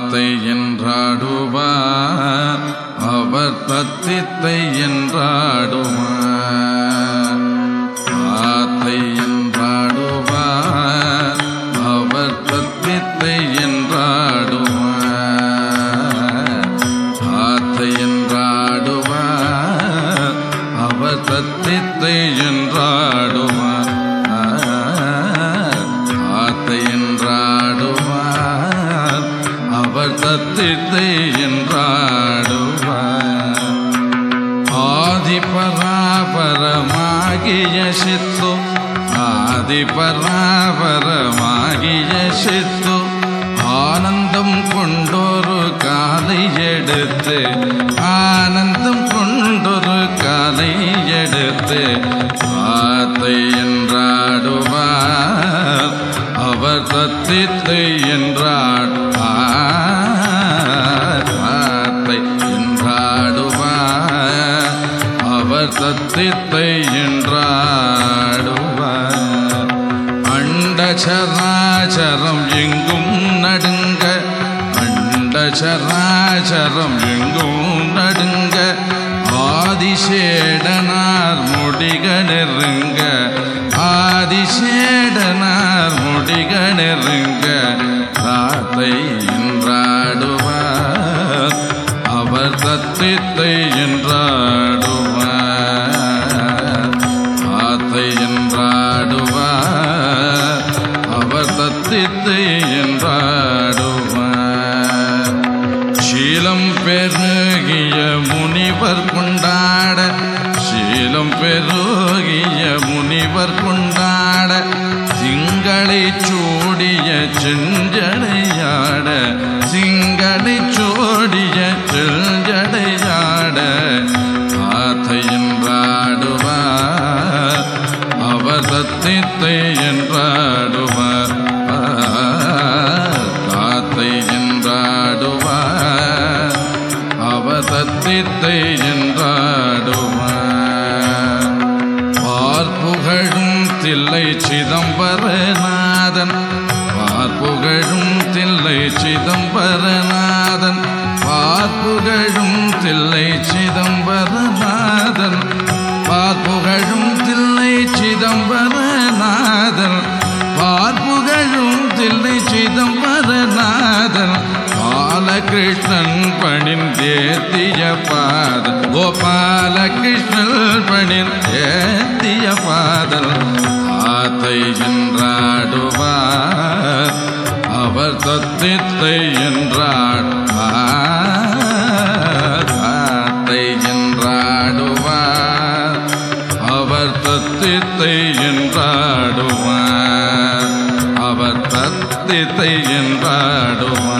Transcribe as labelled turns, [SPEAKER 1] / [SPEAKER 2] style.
[SPEAKER 1] ஆத்தை என்றாடுவார் அவர் தத்தித்தை என்றாடுவார் ஆத்தை என்றாடுவார் அவர் தத்தித்தை என்றாடுவார் ஆத்தை என்றாடுவார் அவர் தத்தித்தை என்றாடுவார் ஆத்தை என்றாடுவார் அவர் தத்தித்தை என்றாடுவார் ஆதி பராபரமாகிய சித்து ஆதி பராபரமாகிய சித்து ஆனந்தம் கொண்டொரு காலை எடுத்து ஆனந்தம் கொண்டொரு காலை எடுத்து ஆத்தை என்றாடுவார் அவர் தத்தித்தை என்றார் ஆத்தை என்றாடுவார் அவர் தத்தித்தை என்றாடுவார் அண்டசராச்சரம் எங்கும் நடுங்க அண்டசராச்சரம் எங்கும் நடுங்க ஆதிசேடனார் முடிக நெருங்க ஆதிசேடனார் முடிக நெருங்க தாத்தை என்றாடுவார் அவர் தத்தித்தை என்றாடுவார் ஆத்தை என்றாடுவார் அவர் தத்தித்தை என்றாடுவார் சீலம் பெருகிய முனிவர் கொண்டாட சீலம் பெருகிய முனிவர் கொண்டாட திங்களை சூடிய செஞ்சடையாட திங்களை சூடிய செஞ்சடையாட ஆத்தை என்றாடுவார் அவர் தத்தித்தை என்றாடுவார் தாத்தை என்றாடுவார் அவர் தத்தித்தை என்றாடுவார் பார்ப்புகழும் தில்லை சிதம்பரநாதன் பார்ப்புகழும் தில்லை சிதம்பரநாதன் பார்ப்புகழும் தில்லை சிதம்பரநாதன் பார்ப்புகழும் தில்லை சிதம்பரநாதன் பார்ப்புகழும் தில்லை சிதம்பரநாதன் பாலகிருஷ்ணன் பணிந்தேத்திய பாதல் கோபாலகிருஷ்ணன் பணிந்தேத்திய பாதல் தாத்தை என்றாடுவார் அவர் தத்தித்தை என்றாடுவார் தாத்தை என்றாடுவார் அவர் தத்தித்தை என்றாடுவார் அவர் தத்தித்தை என்றாடுவார்